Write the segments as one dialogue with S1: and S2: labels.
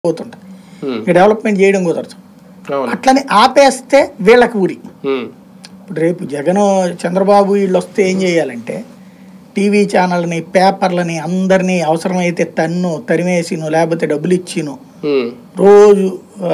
S1: పోతుంటుంది
S2: ఉమ్,
S1: ఇక డెవలప్మెంట్ చేయడం కుదరదు
S2: అవును
S1: అట్లని ఆపేస్తే వీళ్ళకి ఊరి
S2: ఉమ్,
S1: ఇప్పుడు రేపు జగన్ చంద్రబాబు వీళ్ళు వస్తే ఏం చేయాలంటే టీవీ ఛానల్ని పేపర్లని అందరినీ అవసరమైతే తన్ను తరిమేసిను లేకపోతే డబ్బులు ఇచ్చిను
S2: ఉమ్,
S1: రోజు ఆ,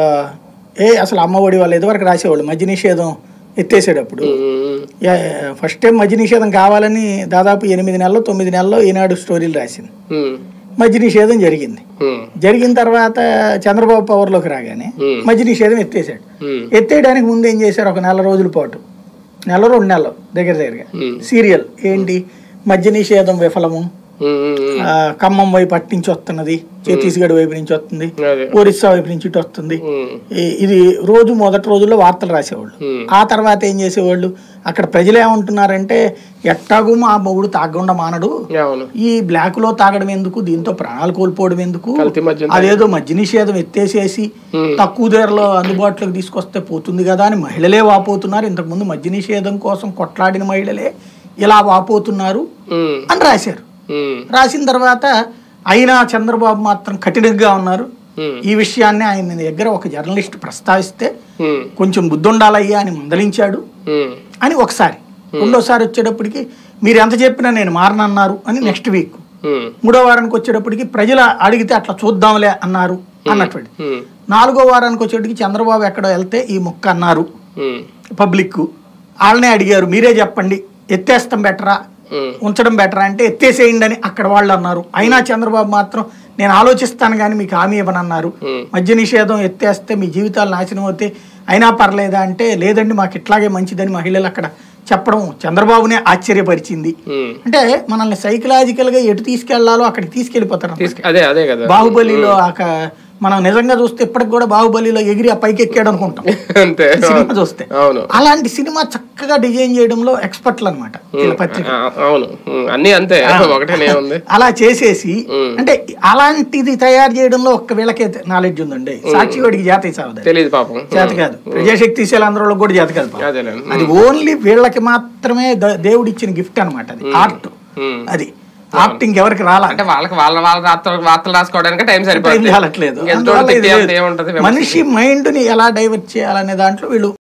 S1: ఏ అసలు అమ్మఒడి వాళ్ళు ఇదివరకు రాసేవాళ్ళు మద్య నిషేధం ఎత్తేసేటప్పుడు
S2: ఉమ్,
S1: యా- ఫస్ట్ టైం మద్య నిషేధం కావాలని దాదాపు ఎనిమిది నెలలు తొమ్మిది నెలల్లో ఈనాడు స్టోరీలు రాసింది
S2: ఉమ్,
S1: మద్య నిషేధం జరిగింది
S2: ఉమ్,
S1: జరిగిన తర్వాత చంద్రబాబు పవర్లోకి రాగానే
S2: Hmm.
S1: మద్య నిషేధం ఎత్తేసాడు
S2: ఉమ్,
S1: ఎత్తేయడానికి ముందు ఏం చేశారు ఒక నెల రోజుల పాటు నెల రెండు నెలలు దగ్గర దగ్గరగా
S2: Hmm.
S1: సీరియల్ ఏంటి మద్య నిషేధం విఫలము
S2: ఉమ్, ఉమ్,
S1: ఆ, ఖమ్మం వైపు అటు నుంచి వస్తున్నది ఛత్తీస్గఢ్ వైపు నుంచి వస్తుంది
S2: అదే
S1: ఒరిస్సా వైపు నుంచి ఇటు వస్తుంది
S2: ఉమ్,
S1: ఈ- ఇది రోజు మొదటి రోజుల్లో వార్తలు రాసేవాళ్ళు
S2: Hmm.
S1: ఆ తర్వాత ఏం చేసేవాళ్ళు అక్కడ ప్రజలు ఏమంటున్నారంటే ఎట్టాగు మా మొగుడు తాగకుండా మానడు
S2: అవును
S1: ఈ బ్లాక్ లో తాగడం ఎందుకు దీంతో ప్రాణాలు కోల్పోవడం ఎందుకు
S2: కల్తీ మద్యం
S1: అదేదో మద్య నిషేధం ఎత్తేసేసి
S2: Hmm.
S1: తక్కువ ధరలో అందుబాటులోకి తీసుకొస్తే పోతుంది కదా అని మహిళలే వాపోతున్నారు ఇంతకుముందు మద్య నిషేధం కోసం కొట్లాడిన మహిళలే ఇలా వాపోతున్నారు
S2: ఉమ్,
S1: అని రాశారు
S2: ఉమ్,
S1: రాసిన తర్వాత అయినా చంద్రబాబు మాత్రం కఠినంగా ఉన్నారు
S2: ఉమ్,
S1: ఈ విషయాన్ని ఆయన దగ్గర ఒక జర్నలిస్ట్ ప్రస్తావిస్తే
S2: ఉమ్,
S1: కొంచెం బుద్ధుండాలయ్యా అని మందలించాడు
S2: ఉమ్,
S1: అని ఒకసారి రెండోసారి వచ్చేటప్పటికి మీరు ఎంత చెప్పినా నేను మారనన్నారు అని నెక్స్ట్ వీక్
S2: ఉమ్,
S1: మూడో వారానికి వచ్చేటప్పటికి ప్రజలు అడిగితే అట్లా చూద్దాంలే అన్నారు అన్నటువంటి
S2: ఉమ్,
S1: నాలుగో వారానికి వచ్చేటప్పటికి చంద్రబాబు ఎక్కడో వెళ్తే ఈ ముక్క అన్నారు
S2: ఉమ్,
S1: పబ్లిక్ వాళ్ళనే అడిగారు మీరే చెప్పండి ఎత్తేస్తాం బెటరా
S2: ఉమ్,
S1: ఉంచడం బెటరా అంటే ఎత్తేసేయండి అని అక్కడ వాళ్ళు అన్నారు అయినా చంద్రబాబు మాత్రం నేను ఆలోచిస్తాను కానీ మీకు హామీ ఇవ్వనన్నారు
S2: Hmm.
S1: మద్య నిషేధం ఎత్తేస్తే మీ జీవితాలు నాశనం అవుతే అయినా పర్లేదా అంటే లేదండి మాకు ఇట్లాగే మంచిదని మహిళలు అక్కడ చెప్పడం చంద్రబాబునే ఆశ్చర్యపరిచింది
S2: ఉమ్.
S1: అంటే మనల్ని సైకలాజికల్ గా ఎటు తీసుకెళ్లాలో అక్కడికి తీసుకెళ్లిపోతారు
S2: తీసుకు అదే అదే కదా
S1: బాహుబలిలో ఆ మనం నిజంగా చూస్తే ఇప్పటికి కూడా బాహుబలిలో ఎగిరి ఆ పైకి ఎక్కాడు అనుకుంటాం
S2: అంతే
S1: సినిమా చూస్తే
S2: అవును
S1: అలాంటి సినిమా చక్కగా డిజైన్ చేయడంలో ఎక్స్పర్ట్లు అనమాట వీళ్ళ పత్రిక
S2: ఆ, అవును ఉమ్, అన్నీ అంతే ఒకటేనే ఉంది
S1: అలా చేసేసి
S2: ఉమ్.
S1: అంటే అలాంటిది తయారు చేయడంలో ఒక్క వీళ్ళకే నాలెడ్జ్ ఉందండి సాక్షి వాడికి జాతీయ సావదా
S2: తెలియదు పాపం
S1: చేత కాదు ప్రజాశక్తి శైలంధ్రంలో కూడా చేత కాదు పాపం.
S2: అదేలే
S1: అది ఓన్లీ వీళ్ళకి మాత్రమే ద- దేవుడు ఇచ్చిన గిఫ్ట్ అనమాట అది ఆర్ట్
S2: ఉమ్.
S1: అది ఆర్ట్ ఇంకెవరికి రాలా
S2: అంటే వాళ్ళకి వాళ్ళ వాళ్ళ రాత్ర- వార్తలు రాసుకోవడానికి టైం
S1: టైం
S2: సరిపోతుంది
S1: చాలట్లేదు
S2: ఇంకెంతో
S1: అందువల్ల ఇది
S2: తిట్టే అంత
S1: లేదు.
S2: ఏముంటది
S1: మనిషి మైండ్ ని ఎలా డైవర్ట్ చేయాలనే దాంట్లో వీళ్ళు